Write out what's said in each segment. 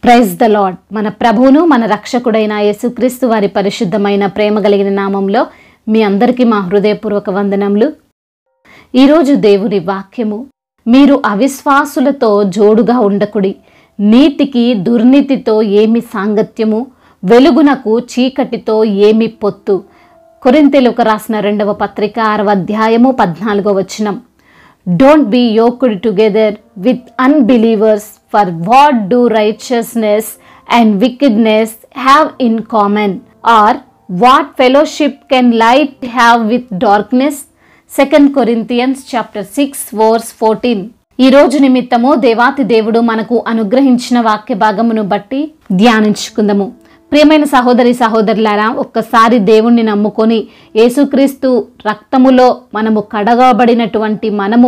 praise the lord మన ప్రభువును మన రక్షకుడైన యేసుక్రీస్తు వారి పరిశుద్ధమైన ప్రేమ కలిగిన నామంలో మీ అందరికీ మా హృదయపూర్వక వందనములు ఈరోజు దేవుని వాక్యము మీరు అవిశ్వాసులతో జోడుగా ఉండకుడి నీతికి దుర్నీతితో ఏమి సాంగత్యము వెలుగునకు చీకటితో ఏమి పొత్తు కొరింతెలకు రాసిన రెండవ పత్రిక ఆరవ అధ్యాయము పద్నాలుగో వచనం don't be yoked together with unbelievers for what do righteousness and wickedness have in common or what fellowship can light have with darkness second Corinthians chapter six verse fourteen ఈ రోజు నిమిత్తము దేవాతి దేవుడు మనకు అనుగ్రహించిన వాక్య భాగమును బట్టి ధ్యానించుకుందాము ప్రియమైన సహోదరి సహోదరులారా ఒక్కసారి దేవుణ్ణి నమ్ముకొని యేసుక్రీస్తు రక్తములో మనము కడగబడినటువంటి మనము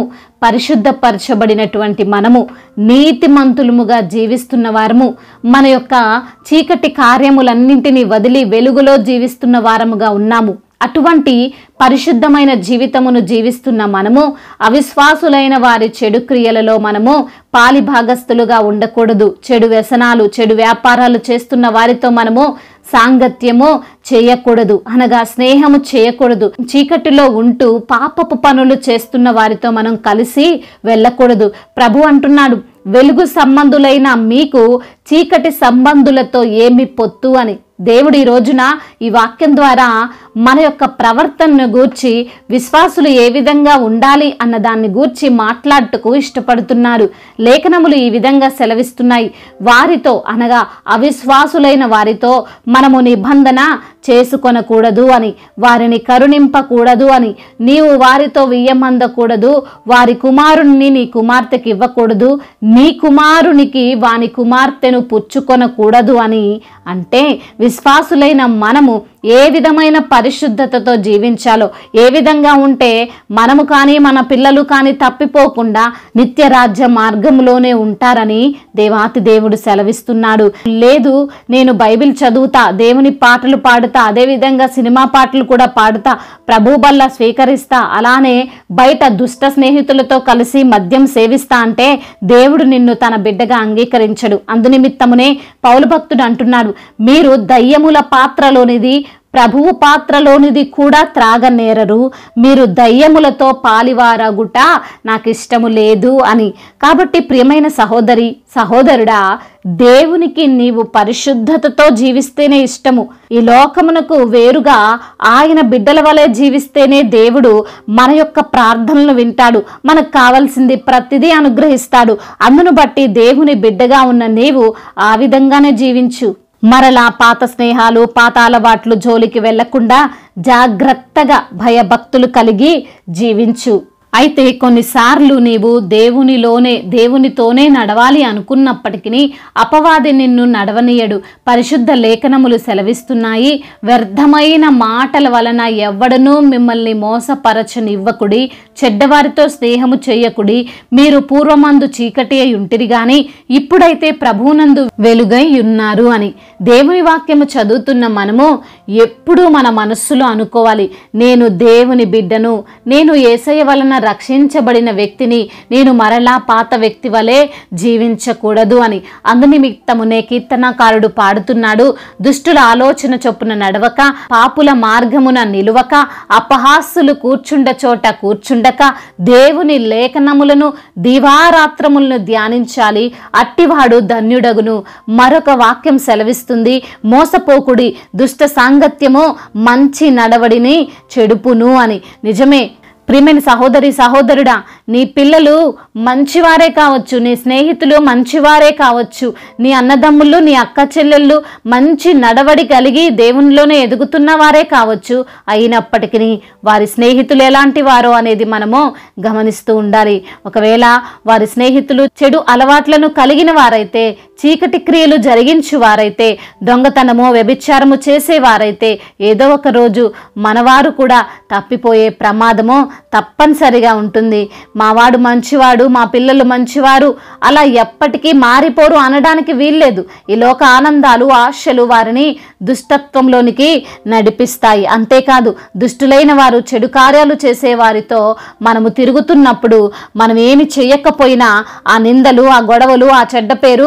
పరిశుద్ధపరచబడినటువంటి మనము నీతిమంతులముగా జీవిస్తున్న వారము మన యొక్క చీకటి కార్యములన్నింటినీ వదిలి వెలుగులో జీవిస్తున్న వారముగా ఉన్నాము అటువంటి పరిశుద్ధమైన జీవితమును జీవిస్తున్న మనము అవిశ్వాసులైన వారి చెడు క్రియలలో మనము పాలిభాగస్తులుగా ఉండకూడదు చెడు వ్యసనాలు చెడు వ్యాపారాలు చేస్తున్న వారితో మనము సాంగత్యము చేయకూడదు అనగా స్నేహము చేయకూడదు చీకటిలో ఉంటూ పాపపు పనులు చేస్తున్న వారితో మనం కలిసి వెళ్ళకూడదు ప్రభు అంటున్నాడు వెలుగు సంబంధులైన మీకు చీకటి సంబంధులతో ఏమి పొత్తు అని దేవుడు ఈ రోజున ఈ వాక్యం ద్వారా మన యొక్క ప్రవర్తనను గూర్చి విశ్వాసులు ఏ విధంగా ఉండాలి అన్న దాన్ని గూర్చి మాట్లాడుటకు ఇష్టపడుతున్నారు లేఖనములు ఈ విధంగా సెలవిస్తున్నాయి వారితో అనగా అవిశ్వాసులైన వారితో మనము నిబంధన చేసుకొనకూడదు అని వారిని కరుణింపకూడదు అని నీవు వారితో వియ్యమందకూడదు వారి కుమారుణ్ణి నీ కుమార్తెకి ఇవ్వకూడదు నీ కుమారునికి వాని కుమార్తెను పుచ్చుకొనకూడదు అని అంటే విశ్వాసులైన మనము ఏ విధమైన పరిశుద్ధతతో జీవించాలో ఏ విధంగా ఉంటే మనము కానీ మన పిల్లలు కానీ తప్పిపోకుండా నిత్య రాజ్య మార్గంలోనే ఉంటారని దేవాతి దేవుడు సెలవిస్తున్నాడు లేదు నేను బైబిల్ చదువుతా దేవుని పాటలు పాడుతా అదే విధంగా సినిమా పాటలు కూడా పాడుతా ప్రభు బల్ల స్వీకరిస్తా అలానే బయట దుష్ట స్నేహితులతో కలిసి మద్యం సేవిస్తా అంటే దేవుడు నిన్ను తన బిడ్డగా అంగీకరించడు అందునిమిత్తమునే పౌలు భక్తుడు అంటున్నాడు మీరు దయ్యముల పాత్రలోనిది ప్రభువు పాత్రలోనిది కూడా త్రాగనేరరు మీరు దయ్యములతో పాలివారగుట నాకు ఇష్టము లేదు అని కాబట్టి ప్రియమైన సహోదరి సహోదరుడా దేవునికి నీవు పరిశుద్ధతతో జీవిస్తేనే ఇష్టము ఈ లోకమునకు వేరుగా ఆయన బిడ్డల వలె జీవిస్తేనే దేవుడు మన యొక్క ప్రార్థనలు వింటాడు మనకు కావాల్సింది ప్రతిదీ అనుగ్రహిస్తాడు అందును బట్టి దేవుని బిడ్డగా ఉన్న నీవు ఆ విధంగానే జీవించు మరలా పాత స్నేహాలు పాత అలవాట్లు జోలికి వెళ్లకుండా జాగ్రత్తగా భయభక్తులు కలిగి జీవించు అయితే కొన్నిసార్లు నీవు దేవునిలోనే దేవునితోనే నడవాలి అనుకున్నప్పటికీ అపవాది నిన్ను నడవనీయడు పరిశుద్ధ లేఖనములు సెలవిస్తున్నాయి వ్యర్థమైన మాటల వలన ఎవ్వడనూ మిమ్మల్ని మోసపరచనివ్వకుడి చెడ్డవారితో స్నేహము చేయకుడి మీరు పూర్వమందు చీకటి అయి ఉంటిరి గాని ఇప్పుడైతే ప్రభువునందు వెలుగై ఉన్నారు అని దేవుని వాక్యము చదువుతున్న మనము ఎప్పుడూ మన మనస్సులో అనుకోవాలి నేను దేవుని బిడ్డను నేను ఏసయ్య వలన రక్షించబడిన వ్యక్తిని నేను మరలా పాత వ్యక్తి వలె జీవించకూడదు అని అందునిమిత్తమునే కీర్తనకారుడు పాడుతున్నాడు దుష్టుల ఆలోచన చొప్పున నడవక పాపుల మార్గమున నిలువక అపహాస్సులు కూర్చుండ చోట కూర్చుండక దేవుని లేఖనములను దివారాత్రములను ధ్యానించాలి అట్టివాడు ధన్యుడగును మరొక వాక్యం సెలవిస్తుంది మోసపోకుడి దుష్ట సాంగత్యము మంచి నడవడిని చెడుపును అని నిజమే ప్రియమైన సహోదరి సహోదరుడా నీ పిల్లలు మంచివారే కావచ్చు నీ స్నేహితులు మంచివారే కావచ్చు నీ అన్నదమ్ములు నీ అక్క చెల్లెళ్ళు మంచి నడవడి కలిగి దేవునిలోనే ఎదుగుతున్న వారే కావచ్చు అయినప్పటికీ వారి స్నేహితులు ఎలాంటి వారో అనేది మనము గమనిస్తూ ఉండాలి ఒకవేళ వారి స్నేహితులు చెడు అలవాట్లను కలిగిన వారైతే చీకటి క్రియలు జరిగించు వారైతే దొంగతనము వ్యభిచారము చేసేవారైతే ఏదో ఒక రోజు మనవారు కూడా తప్పిపోయే ప్రమాదము తప్పనిసరిగా ఉంటుంది మావాడు మంచివాడు మా పిల్లలు మంచివారు అలా ఎప్పటికీ మారిపోరు అనడానికి వీల్లేదు ఈ లోక ఆనందాలు ఆశలు వారిని దుష్టత్వంలోనికి నడిపిస్తాయి అంతేకాదు దుష్టులైన వారు చెడు కార్యాలు చేసే వారితో మనము తిరుగుతున్నప్పుడు మనం ఏమి చేయకపోయినా ఆ నిందలు ఆ గొడవలు ఆ చెడ్డ పేరు మనకు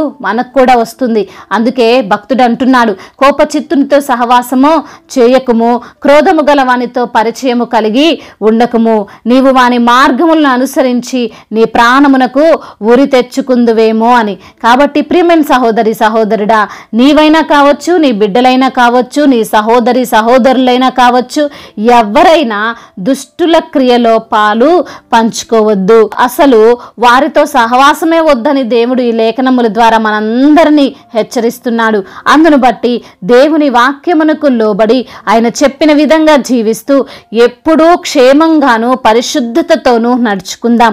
మనకు కూడా వస్తుంది అందుకే భక్తుడు అంటున్నాడు కోపచిత్తునితో సహవాసము చేయకుము క్రోధము గల వానితో పరిచయము కలిగి ఉండకుము నీవు వాని మార్గములను అనుసరించి నీ ప్రాణమునకు ఉరి తెచ్చుకుందువేమో అని కాబట్టి ప్రియమైన సహోదరి సహోదరుడా నీవైనా కావచ్చు నీ బిడ్డలైనా కావచ్చు నీ సహోదరి సహోదరులైనా కావచ్చు ఎవరైనా దుష్టుల క్రియలో పాలు పంచుకోవద్దు అసలు వారితో సహవాసమే వద్దని దేవుడు ఈ లేఖనముల ద్వారా మనందరినీ హెచ్చరిస్తున్నాడు అందును బట్టి దేవుని వాక్యమునకు లోబడి ఆయన చెప్పిన విధంగా జీవిస్తూ ఎప్పుడూ క్షేమంగాను పరిశుద్ధతతోనూ నడుచుకుందాం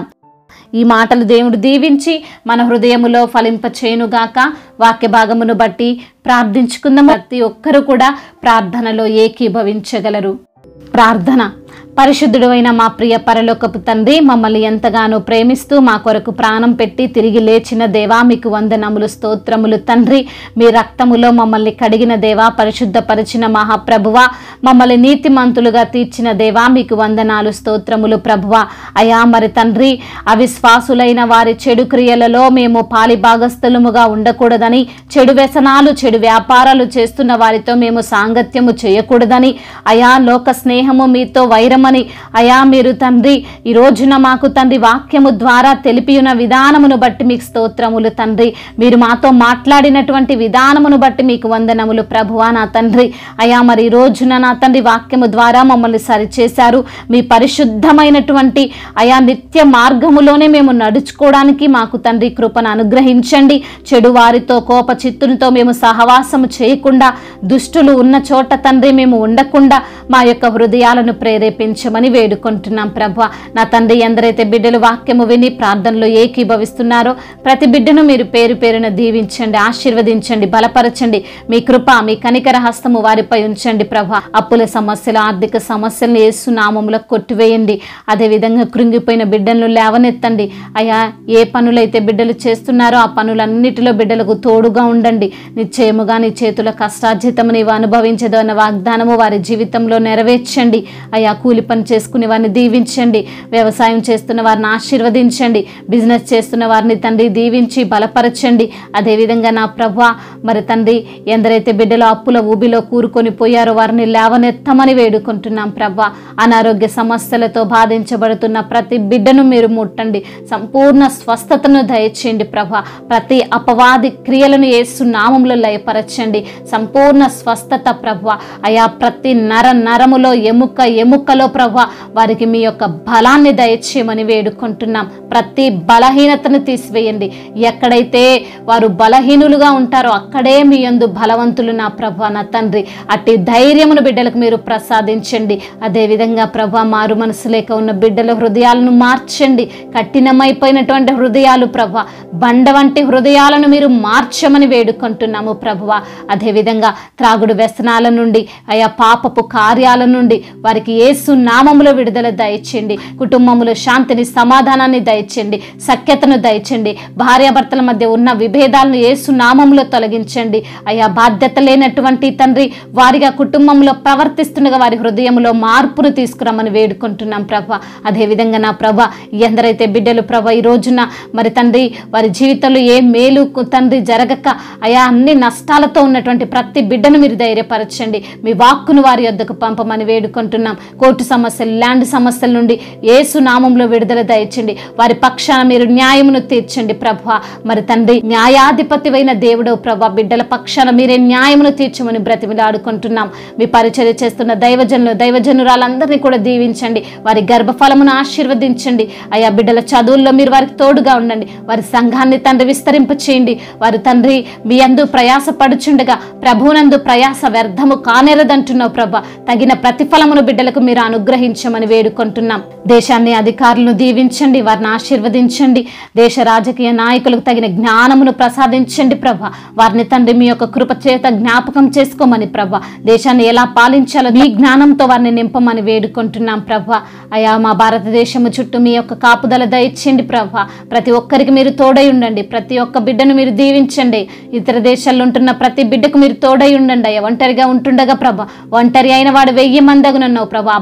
ఈ మాటలు దేవుడు దీవించి మన హృదయములో ఫలింపచేయునుగాక వాక్య భాగమును బట్టి ప్రార్థించుకుందాం ప్రతి ఒక్కరు కూడా ప్రార్థనలో ఏకీభవించగలరు ప్రార్థన పరిశుద్ధుడు అయిన మా ప్రియ పరలోకపు తండ్రి మమ్మల్ని ఎంతగానో ప్రేమిస్తూ మా కొరకు ప్రాణం పెట్టి తిరిగి లేచిన దేవా మీకు వందనములు స్తోత్రములు తండ్రి మీ రక్తములో మమ్మల్ని కడిగిన దేవా పరిశుద్ధపరిచిన మహాప్రభువ మమ్మల్ని నీతిమంతులుగా తీర్చిన దేవా మీకు వందనాలు స్తోత్రములు ప్రభువ అయా మరి తండ్రి అవిశ్వాసులైన వారి చెడు క్రియలలో మేము పాలి భాగస్థులముగా ఉండకూడదని చెడు వ్యసనాలు చెడు వ్యాపారాలు చేస్తున్న వారితో మేము సాంగత్యము చేయకూడదని అయా లోక స్నేహము మీతో వైరమని అయా మీరు తండ్రి ఈ రోజున మాకు తండ్రి వాక్యము ద్వారా తెలిపియున్న విధానమును బట్టి మీకు స్తోత్రములు తండ్రి మీరు మాతో మాట్లాడినటువంటి విధానమును బట్టి మీకు వందనములు ప్రభువా నా తండ్రి అయా మరి ఈ రోజున నా తండ్రి వాక్యము ద్వారా మమ్మల్ని సరిచేశారు మీ పరిశుద్ధమైనటువంటి అయా నిత్య మార్గములోనే మేము నడుచుకోవడానికి మాకు తండ్రి కృపను అనుగ్రహించండి చెడు వారితో కోప చిత్తునితో మేము సహవాసము చేయకుండా దుష్టులు ఉన్న చోట తండ్రి మేము ఉండకుండా మా యొక్క హృదయాలను ప్రేరేపించమని వేడుకుంటున్నాం ప్రభా నా తండ్రి ఎందరైతే బిడ్డలు వాక్యము విని ప్రార్థనలో ఏకీభవిస్తున్నారో ప్రతి బిడ్డను మీరు పేరు పేరున దీవించండి ఆశీర్వదించండి బలపరచండి మీ కృప మీ కనికర హస్తము వారిపై ఉంచండి ప్రభా అప్పుల సమస్యలు ఆర్థిక సమస్యలను ఏసు నామములో కొట్టివేయండి అదేవిధంగా కృంగిపోయిన బిడ్డలను లేవనెత్తండి అయా ఏ పనులైతే బిడ్డలు చేస్తున్నారో ఆ పనులన్నిటిలో బిడ్డలకు తోడుగా ఉండండి నిశ్చయముగా నీ చేతుల కష్టార్జితము నీవు అనుభవించదు అన్న వాగ్దానము వారి జీవితంలో నెరవేర్చండి అయా కూలి పని చేసుకునే వారిని దీవించండి వ్యవసాయం చేస్తున్న వారిని ఆశీర్వదించండి బిజినెస్ చేస్తున్న వారిని తండ్రి దీవించి బలపరచండి అదేవిధంగా నా ప్రభా మరి తండ్రి ఎందరైతే బిడ్డలు అప్పుల ఊబిలో కూరుకొని పోయారో వారిని లేవనెత్తమని వేడుకుంటున్నాం ప్రభా అనారోగ్య సమస్యలతో బాధించబడుతున్న ప్రతి బిడ్డను మీరు ముట్టండి సంపూర్ణ స్వస్థతను దయచేయండి ప్రభా ప్రతి అపవాది క్రియలను ఏసు నామంలో లయపరచండి సంపూర్ణ స్వస్థత ప్రభ అయా ప్రతి నర నరములో ఎముక ఎముకలో ప్రభ వారికి మీ యొక్క బలాన్ని దయచేయమని వేడుకుంటున్నాం ప్రతి బలహీనతను తీసివేయండి ఎక్కడైతే వారు బలహీనులుగా ఉంటారో అక్కడే మీ యందు బలవంతులు నా ప్రభ నా తండ్రి అట్టి ధైర్యమును బిడ్డలకు మీరు ప్రసాదించండి అదేవిధంగా ప్రభ మారు మనసు లేక ఉన్న బిడ్డల హృదయాలను మార్చండి కఠినమైపోయినటువంటి హృదయాలు ప్రభ బండ వంటి హృదయాలను మీరు మార్చమని వేడుకుంటున్నాము ప్రభువ అదేవిధంగా త్రాగుడు వ్యసనాల నుండి ఆయా పాపపు కార్యాల నుండి వారికి ఏసు నామములో విడుదల దయచేయండి కుటుంబములో శాంతిని సమాధానాన్ని దయచేయండి సఖ్యతను దయచేయండి భార్యాభర్తల మధ్య ఉన్న విభేదాలను ఏసు నామములో తొలగించండి అయా బాధ్యత లేనటువంటి తండ్రి వారిగా కుటుంబంలో ప్రవర్తిస్తుండగా వారి హృదయంలో మార్పును తీసుకురమ్మని వేడుకుంటున్నాం ప్రభ అదేవిధంగా నా ప్రభ ఎందరైతే బిడ్డలు ప్రభ ఈ రోజున మరి తండ్రి వారి జీవితంలో ఏ మేలు కు- తండ్రి జరగక అయా అన్ని నష్టాలతో ఉన్నటువంటి ప్రతి బిడ్డను మీరు ధైర్యపరచండి మీ వాక్కును వారి యొద్దకు పంపమని వేడుకుంటున్నాం కోర్టు సమస్యలు ల్యాండ్ సమస్యల నుండి ఏసు నామంలో విడుదల దయచండి వారి పక్షాన మీరు న్యాయమును తీర్చండి ప్రభ మరి తండ్రి న్యాయాధిపతివైన దేవుడవు ప్రభ బిడ్డల పక్షాన మీరే న్యాయమును తీర్చమని బ్రతిమిలాడుకుంటున్నాం మీ పరిచర్య చేస్తున్న దైవజనులు దైవజనురాలందరినీ కూడా దీవించండి వారి గర్భఫలమును ఆశీర్వదించండి అయా బిడ్డల చదువుల్లో మీరు వారికి తోడుగా ఉండండి వారి సంఘాన్ని తండ్రి విస్తరింప చేయండి వారి తండ్రి మీ అందు ప్రయాస పడుచుండగా ప్రభువునందు ప్రయాస వ్యర్థము కానేరదంటున్నావు ప్రభ తగిన ప్రతిఫలమును బిడ్డలకు మీరు అనుగ్రహించమని వేడుకుంటున్నాం దేశాన్ని అధికారులను దీవించండి వారిని ఆశీర్వదించండి దేశ రాజకీయ నాయకులకు తగిన జ్ఞానమును ప్రసాదించండి ప్రభ వారిని తండ్రి మీ యొక్క కృప చేత జ్ఞాపకం చేసుకోమని ప్రభ దేశాన్ని ఎలా పాలించాలో మీ జ్ఞానంతో వారిని నింపమని వేడుకుంటున్నాం ప్రభ అయా మా భారతదేశము చుట్టూ మీ యొక్క కాపుదల దయచేయండి ప్రభ ప్రతి ఒక్కరికి మీరు తోడై ఉండండి ప్రతి ఒక్క బిడ్డను మీరు దీవించండి ఇతర దేశాల్లో ఉంటున్న ప్రతి బిడ్డకు మీరు తోడై ఉండండి అయ్యా ఒంటరిగా ఉంటుండగా ప్రభ ఒంటరి అయిన వాడు వెయ్యి మందగునన్నావు ప్రభ ఆ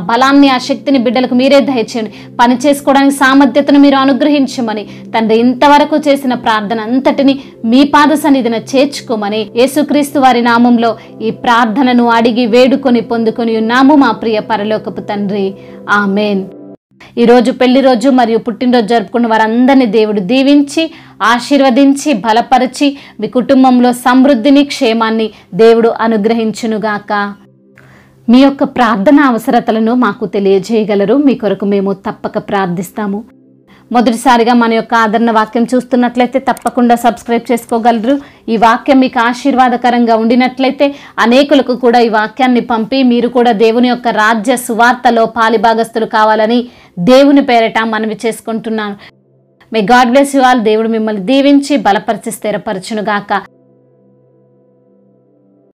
బలాన్ని ఆ శక్తిని బిడ్డలకు మీరే దయచేయండి పని చేసుకోవడానికి సామర్థ్యతను మీరు అనుగ్రహించమని తండ్రి ఇంతవరకు చేసిన ప్రార్థన అంతటిని మీ పాద సన్నిధిన చేర్చుకోమని యేసుక్రీస్తు వారి నామంలో ఈ ప్రార్థనను అడిగి వేడుకొని పొందుకొని ఉన్నాము మా ప్రియ పరలోకపు తండ్రి ఆమెన్ ఈరోజు పెళ్లి రోజు మరియు పుట్టినరోజు జరుపుకున్న వారందరినీ దేవుడు దీవించి ఆశీర్వదించి బలపరిచి మీ కుటుంబంలో సమృద్ధిని క్షేమాన్ని దేవుడు అనుగ్రహించునుగాక మీ యొక్క ప్రార్థన అవసరతలను మాకు తెలియజేయగలరు మీ కొరకు మేము తప్పక ప్రార్థిస్తాము మొదటిసారిగా మన యొక్క ఆదరణ వాక్యం చూస్తున్నట్లయితే తప్పకుండా సబ్స్క్రైబ్ చేసుకోగలరు ఈ వాక్యం మీకు ఆశీర్వాదకరంగా ఉండినట్లయితే అనేకులకు కూడా ఈ వాక్యాన్ని పంపి మీరు కూడా దేవుని యొక్క రాజ్య సువార్తలో పాలిభాగస్తులు కావాలని దేవుని పేరట మనవి చేసుకుంటున్నాను may God bless you all దేవుడు మిమ్మల్ని దీవించి బలపరిచి స్థిరపరచునుగాక